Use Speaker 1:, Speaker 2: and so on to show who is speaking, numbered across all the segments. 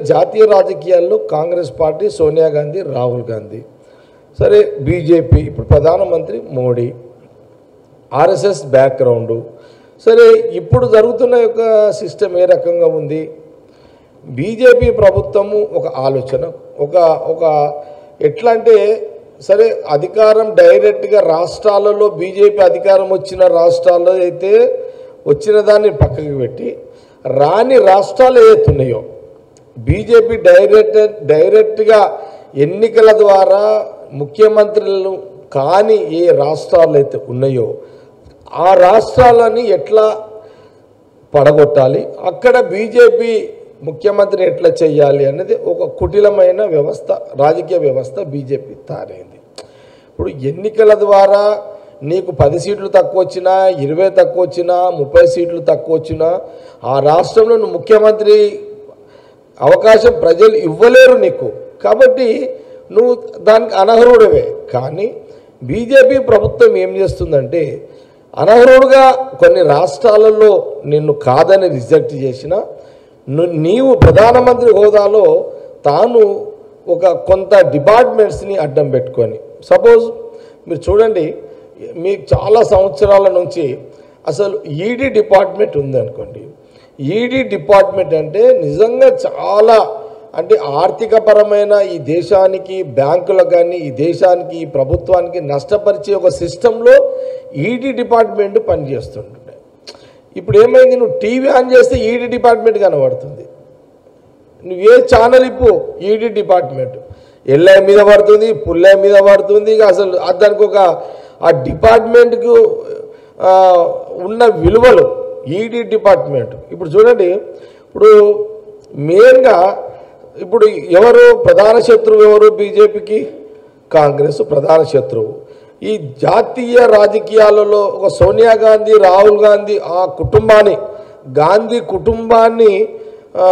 Speaker 1: జాతీయ రాజకీయాల్లో కాంగ్రెస్ పార్టీ సోనియా గాంధీ రాహుల్ గాంధీ సరే బీజేపీ ఇప్పుడు ప్రధానమంత్రి మోడీ ఆర్ఎస్ఎస్ బ్యాక్గ్రౌండు సరే ఇప్పుడు జరుగుతున్న యొక్క సిస్టమ్ ఏ రకంగా ఉంది బీజేపీ ప్రభుత్వము ఒక ఆలోచన ఒక ఒక ఎట్లా అంటే సరే అధికారం డైరెక్ట్గా రాష్ట్రాలలో బీజేపీ అధికారం వచ్చిన రాష్ట్రాల్లో అయితే వచ్చిన దాన్ని పక్కకి పెట్టి రాని రాష్ట్రాలు ఏవైతే ఉన్నాయో బీజేపీ డైరెక్ట్ డైరెక్ట్గా ఎన్నికల ద్వారా ముఖ్యమంత్రులు కాని ఏ రాష్ట్రాలు అయితే ఉన్నాయో ఆ రాష్ట్రాలని ఎట్లా పడగొట్టాలి అక్కడ బీజేపీ ముఖ్యమంత్రి ఎట్లా చేయాలి అనేది ఒక కుటిలమైన వ్యవస్థ రాజకీయ వ్యవస్థ బీజేపీ తయారైంది ఇప్పుడు ఎన్నికల ద్వారా నీకు పది సీట్లు తక్కువ వచ్చినా ఇరవై తక్కువ వచ్చినా ముప్పై సీట్లు తక్కువ వచ్చినా ఆ రాష్ట్రంలో నువ్వు ముఖ్యమంత్రి అవకాశం ప్రజలు ఇవ్వలేరు నీకు కాబట్టి నువ్వు దానికి అనర్హుడవే కానీ బీజేపీ ప్రభుత్వం ఏం చేస్తుందంటే అనర్హుడుగా కొన్ని రాష్ట్రాలలో నిన్ను కాదని రిజెక్ట్ చేసిన ను- నీవు ప్రధానమంత్రి హోదాలో తాను ఒక కొంత డిపార్ట్మెంట్స్ని అడ్డం పెట్టుకొని సపోజ్ మీరు చూడండి మీకు చాలా సంవత్సరాల నుంచి అసలు ఈడీ డిపార్ట్మెంట్ ఉందనుకోండి ఈడీ డిపార్ట్మెంట్ అంటే నిజంగా చాలా అంటే ఆర్థికపరమైన ఈ దేశానికి బ్యాంకులకు కానీ ఈ దేశానికి ఈ ప్రభుత్వానికి నష్టపరిచే ఒక సిస్టంలో ఈడీ డిపార్ట్మెంట్ పనిచేస్తుంటుండే ఇప్పుడు ఏమైంది నువ్వు టీవీ ఆన్ చేస్తే ఈడీ డిపార్ట్మెంట్ కనబడుతుంది నువ్వు ఏ ఛానల్ ఇప్పు ఈడీ డిపార్ట్మెంట్ ఎల్ఐ మీద పడుతుంది పుల్లై మీద పడుతుంది ఇక అసలు ఆ దానికి ఒక ఆ డిపార్ట్మెంట్కు ఆ, ఉన్న విలువలు ఈడీ డిపార్ట్మెంట్ ఇప్పుడు చూడండి ఇప్పుడు మెయిన్గా ఇప్పుడు ఎవరు ప్రధాన శత్రువు ఎవరు బీజేపీకి కాంగ్రెస్ ప్రధాన శత్రువు ఈ జాతీయ రాజకీయాలలో ఒక సోనియా గాంధీ రాహుల్ గాంధీ ఆ కుటుంబాన్ని గాంధీ కుటుంబాన్ని ఆ,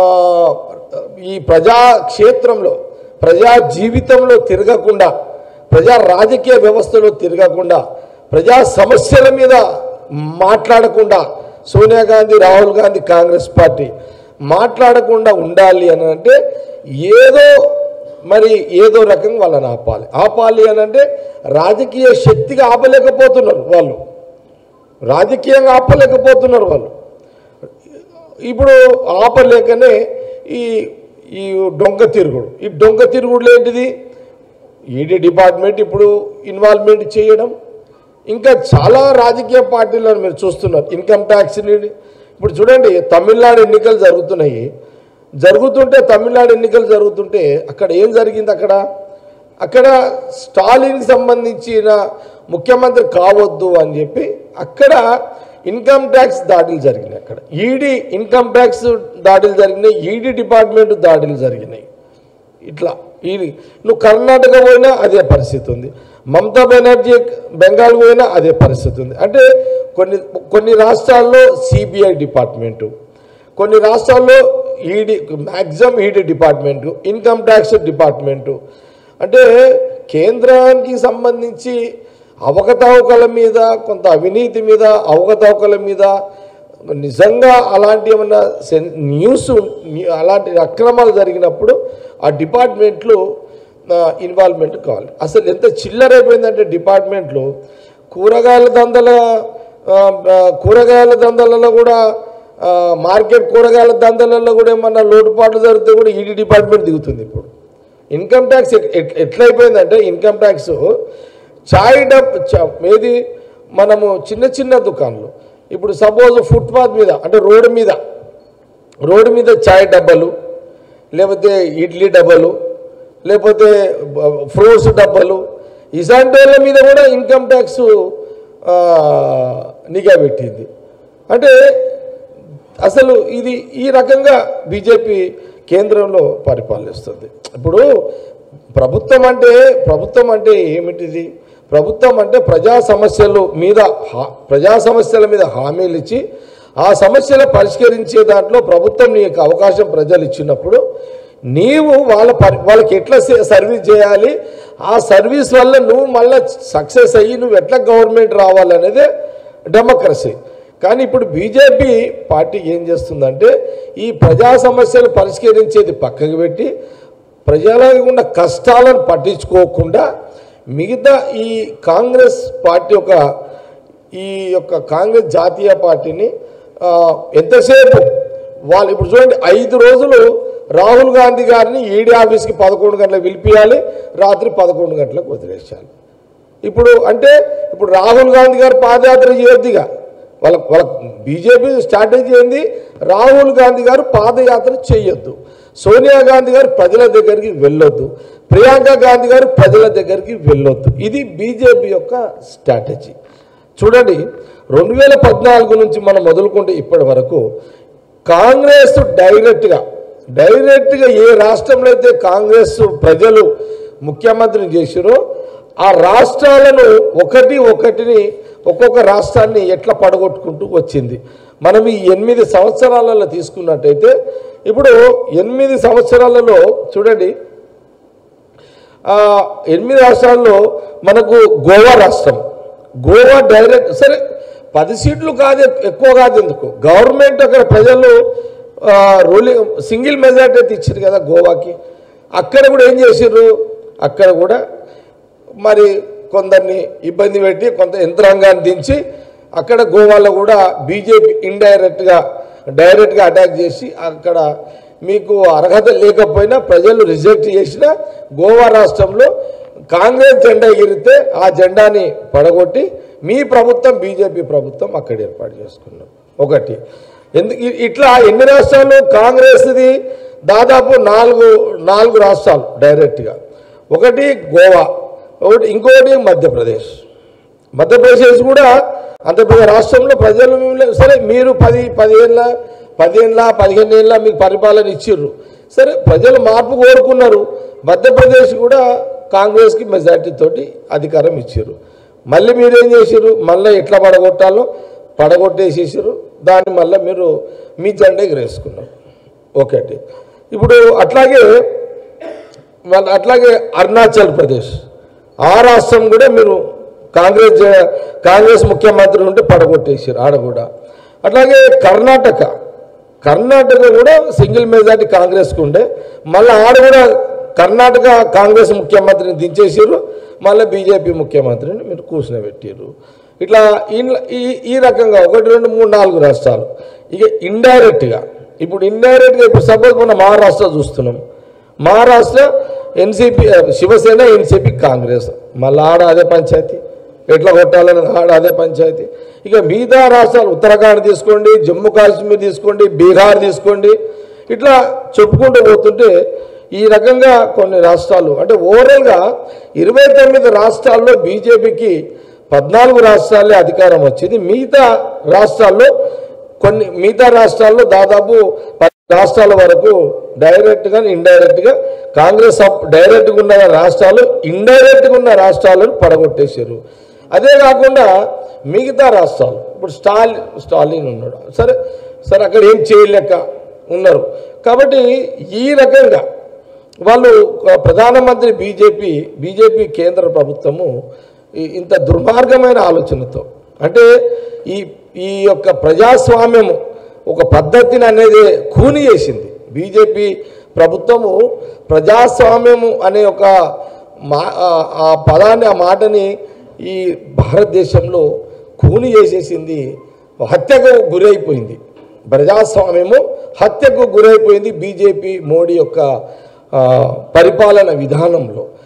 Speaker 1: ఈ ప్రజా క్షేత్రంలో ప్రజా జీవితంలో తిరగకుండా ప్రజా రాజకీయ వ్యవస్థలో తిరగకుండా ప్రజా సమస్యల మీద మాట్లాడకుండా సోనియా గాంధీ రాహుల్ గాంధీ కాంగ్రెస్ పార్టీ మాట్లాడకుండా ఉండాలి అని అంటే ఏదో మరి ఏదో రకంగా వాళ్ళని ఆపాలి ఆపాలి అని అంటే రాజకీయ శక్తిగా ఆపలేకపోతున్నారు వాళ్ళు రాజకీయంగా ఆపలేకపోతున్నారు వాళ్ళు ఇప్పుడు ఆపలేకనే ఈ ఈ డొంక తిరుగుడు ఈ డొంక తిరుగుడులో ఏంటిది ఈడీ డిపార్ట్మెంట్ ఇప్పుడు ఇన్వాల్వ్మెంట్ చేయడం ఇంకా చాలా రాజకీయ పార్టీలను మీరు చూస్తున్నారు ఇన్కమ్ ట్యాక్స్ ఇప్పుడు చూడండి తమిళనాడు ఎన్నికలు జరుగుతున్నాయి జరుగుతుంటే తమిళనాడు ఎన్నికలు జరుగుతుంటే అక్కడ ఏం జరిగింది అక్కడ అక్కడ స్టాలిన్కి సంబంధించిన ముఖ్యమంత్రి కావద్దు అని చెప్పి అక్కడ ఇన్కమ్ ట్యాక్స్ దాడులు జరిగినాయి అక్కడ ఈడీ ఇన్కమ్ ట్యాక్స్ దాడులు జరిగినాయి ఈడీ డిపార్ట్మెంట్ దాడులు జరిగినాయి ఇట్లా ఈ నువ్వు కర్ణాటక పోయినా అదే పరిస్థితి ఉంది మమతా బెనర్జీ బెంగాల్ పోయినా అదే పరిస్థితి ఉంది అంటే కొన్ని కొన్ని రాష్ట్రాల్లో సిబిఐ డిపార్ట్మెంటు కొన్ని రాష్ట్రాల్లో ED maximum ED department income tax department అంటే కేంద్రానికి సంబంధించి అవకతవకల మీద కొంత అవినీతి మీద అవకతవకల మీద నిజంగా అలాంటి ఏమన్నా సెన్- న్యూస్ న్యూ- అలాంటి అక్రమాలు జరిగినప్పుడు ఆ డిపార్ట్మెంట్లు ఆ, ఇన్వాల్వ్మెంట్ కావాలి అసలు ఎంత చిల్లరైపోయిందంటే డిపార్ట్మెంట్లు కూరగాయల దందల ఆ, ఆ, కూరగాయల దందలలో కూడా ఆ, మార్కెట్ కూరగాయల దందలలో కూడా ఏమన్నా లోటుపాట్లు జరిగితే కూడా ఈడీ డిపార్ట్మెంట్ దిగుతుంది ఇప్పుడు ఇన్కమ్ ట్యాక్స్ ఎట్- ఎట్- ఎట్లయిపోయిందంటే ఇన్కమ్ ట్యాక్స్ చాయ్ డబ్ చ- ఏది మనము చిన్న చిన్న దుకాణాలు ఇప్పుడు సపోజ్ ఫుట్పాత్ మీద అంటే రోడ్డు మీద రోడ్డు మీద చాయ్ డబ్బాలు లేకపోతే ఇడ్లీ డబ్బాలు లేకపోతే బ- ఫ్రూట్స్ డబ్బాలు ఇలాంటి వాళ్ళ మీద కూడా ఇన్కమ్ ట్యాక్స్ ఆ, నిఘా పెట్టింది అంటే అసలు ఇది ఈ రకంగా బీజేపీ కేంద్రంలో పరిపాలిస్తుంది ఇప్పుడు ప్రభుత్వం అంటే ప్రభుత్వం అంటే ఏమిటిది ప్రభుత్వం అంటే ప్రజా సమస్యలు మీద హా- ప్రజా సమస్యల మీద హామీలు ఇచ్చి ఆ సమస్యలు పరిష్కరించే దాంట్లో ప్రభుత్వం నీకు అవకాశం ప్రజలు ఇచ్చినప్పుడు నీవు వాళ్ళ పరి వాళ్ళకి ఎట్లా సే- సర్వీస్ చేయాలి ఆ సర్వీస్ వల్ల నువ్వు మళ్ళీ సక్సెస్ అయ్యి నువ్వు ఎట్లా గవర్నమెంట్ రావాలనేదే డెమోక్రసీ కానీ ఇప్పుడు బీజేపీ పార్టీ ఏం చేస్తుందంటే ఈ ప్రజా సమస్యలు పరిష్కరించేది పక్కకు పెట్టి ప్రజలకు ఉన్న కష్టాలను పట్టించుకోకుండా మిగతా ఈ కాంగ్రెస్ పార్టీ యొక్క ఈ యొక్క కాంగ్రెస్ జాతీయ పార్టీని ఆ, ఎంతసేపు వాళ్ళు ఇప్పుడు చూడండి ఐదు రోజులు రాహుల్ గాంధీ గారిని ఈడీ ఆఫీస్కి పదకొండు గంటలకు పిలిపియాలి రాత్రి పదకొండు గంటలకు వదిలేసేయాలి ఇప్పుడు అంటే ఇప్పుడు రాహుల్ గాంధీ గారు పాదయాత్ర చేయొద్దుగా వాళ్ళ వాళ్ళ బీజేపీ స్ట్రాటజీ ఏంది రాహుల్ గాంధీ గారు పాదయాత్ర చేయొద్దు సోనియా గాంధీ గారు ప్రజల దగ్గరికి వెళ్ళొద్దు ప్రియాంక గాంధీ గారు ప్రజల దగ్గరికి వెళ్ళొద్దు ఇది బీజేపీ యొక్క స్ట్రాటజీ చూడండి రెండు వేల పద్నాలుగు నుంచి మనం మొదలుకుంటే ఇప్పటి వరకు కాంగ్రెస్ డైరెక్ట్గా డైరెక్ట్గా ఏ రాష్ట్రంలో అయితే కాంగ్రెస్ ప్రజలు ముఖ్యమంత్రిని చేసిరో ఆ రాష్ట్రాలను ఒకటి ఒకటిని ఒక్కొక్క రాష్ట్రాన్ని ఎట్లా పడగొట్టుకుంటూ వచ్చింది మనం ఈ ఎనిమిది సంవత్సరాలలో తీసుకున్నట్టయితే ఇప్పుడు ఎనిమిది సంవత్సరాలలో చూడండి ఆ, ఎనిమిది రాష్ట్రాల్లో మనకు గోవా రాష్ట్రం గోవా డైరెక్ట్ సరే పది సీట్లు కాదు ఎక్కువ కాదు ఎందుకు గవర్నమెంట్ అక్కడ ప్రజలు ఆ, రూలింగ్ సింగిల్ మెజార్టీ అయితే ఇచ్చారు కదా గోవాకి అక్కడ కూడా ఏం చేసారు అక్కడ కూడా మరి కొందరిని ఇబ్బంది పెట్టి కొంత యంత్రాంగాన్ని దించి అక్కడ గోవాలో కూడా బీజేపీ ఇండైరెక్ట్గా డైరెక్ట్గా అటాక్ చేసి అక్కడ మీకు అర్హత లేకపోయినా ప్రజలు రిజెక్ట్ చేసిన గోవా రాష్ట్రంలో కాంగ్రెస్ జెండా ఎగిరితే ఆ జెండాని పడగొట్టి మీ ప్రభుత్వం బీజేపీ ప్రభుత్వం అక్కడ ఏర్పాటు చేసుకున్నాం ఒకటి ఎందుకు ఇ- ఇట్లా ఎన్ని రాష్ట్రాలు కాంగ్రెస్ది దాదాపు నాలుగు నాలుగు రాష్ట్రాలు డైరెక్ట్గా ఒకటి గోవా ఒకటి ఇంకొకటి మధ్యప్రదేశ్ మధ్యప్రదేశ్ కూడా అంత పెద్ద రాష్ట్రంలో ప్రజలు మిమ్మల్ని సరే మీరు పది పదిహేళ్ళ పదిహేనుల పదిహేను ఏళ్ళ మీకు పరిపాలన ఇచ్చిర్రు సరే ప్రజలు మార్పు కోరుకున్నారు మధ్యప్రదేశ్ కూడా కాంగ్రెస్కి మెజార్టీ తోటి అధికారం ఇచ్చారు మళ్ళీ మీరేం చేసారు మళ్ళీ ఎట్లా పడగొట్టాలో పడగొట్టేసేసారు దాన్ని మళ్ళీ మీరు మీ జెండా ఎగరేసుకున్నారు ఒకటి ఇప్పుడు అట్లాగే మన అట్లాగే అరుణాచల్ ప్రదేశ్ ఆ రాష్ట్రం కూడా మీరు కాంగ్రెస్ జ- కాంగ్రెస్ ముఖ్యమంత్రి ఉంటే పడగొట్టేసారు ఆడ కూడా అట్లాగే కర్ణాటక కర్ణాటక కూడా సింగిల్ మెజార్టీ కాంగ్రెస్కి ఉండే మళ్ళీ ఆడ కూడా కర్ణాటక కాంగ్రెస్ ముఖ్యమంత్రిని దించేసారు మళ్ళీ బీజేపీ ముఖ్యమంత్రిని మీరు కూర్చునబెట్టారు ఇట్లా ఈ- ఈ ఈ రకంగా ఒకటి రెండు మూడు నాలుగు రాష్ట్రాలు ఇక ఇండైరెక్ట్గా ఇప్పుడు ఇండైరెక్ట్గా ఇప్పుడు సపోజ్ మనం మహారాష్ట్ర చూస్తున్నాం మహారాష్ట్ర ఎన్సీపీ శివసేన ఎన్సీపీ కాంగ్రెస్ మళ్ళీ ఆడ అదే పంచాయతీ ఎట్లా కొట్టాలని ఆడ అదే పంచాయతీ ఇక మిగతా రాష్ట్రాలు ఉత్తరాఖండ్ తీసుకోండి జమ్మూ కాశ్మీర్ తీసుకోండి బీహార్ తీసుకోండి ఇట్లా చెప్పుకుంటూ పోతుంటే ఈ రకంగా కొన్ని రాష్ట్రాలు అంటే ఓవరాల్గా ఇరవై తొమ్మిది రాష్ట్రాల్లో బీజేపీకి పద్నాలుగు రాష్ట్రాలే అధికారం వచ్చింది మిగతా రాష్ట్రాల్లో కొన్ని మిగతా రాష్ట్రాల్లో దాదాపు పది రాష్ట్రాల వరకు డైరెక్ట్గా ఇండైరెక్ట్గా కాంగ్రెస్ అప్- డైరెక్ట్గా ఉన్న రాష్ట్రాలు ఇండైరెక్ట్గా ఉన్న రాష్ట్రాలను పడగొట్టేశారు అదే కాకుండా మిగతా రాష్ట్రాలు ఇప్పుడు స్టాలిన్ స్టాలిన్ ఉన్నాడు సరే సరే అక్కడ ఏం చేయలేక ఉన్నారు కాబట్టి ఈ రకంగా వాళ్ళు ఆ, ప్రధానమంత్రి బీజేపీ బీజేపీ కేంద్ర ప్రభుత్వము ఈ- ఇంత దుర్మార్గమైన ఆలోచనతో అంటే ఈ ఈ యొక్క ప్రజాస్వామ్యము ఒక పద్ధతిని అనేది కూని చేసింది బీజేపీ ప్రభుత్వము ప్రజాస్వామ్యము అనే ఒక మా ఆ- ఆ పదాన్ని ఆ మాటని ఈ భారతదేశంలో కూని చేసేసింది హత్యకు గురైపోయింది ప్రజాస్వామ్యము హత్యకు గురైపోయింది బీజేపీ మోడీ యొక్క ఆ, పరిపాలన విధానంలో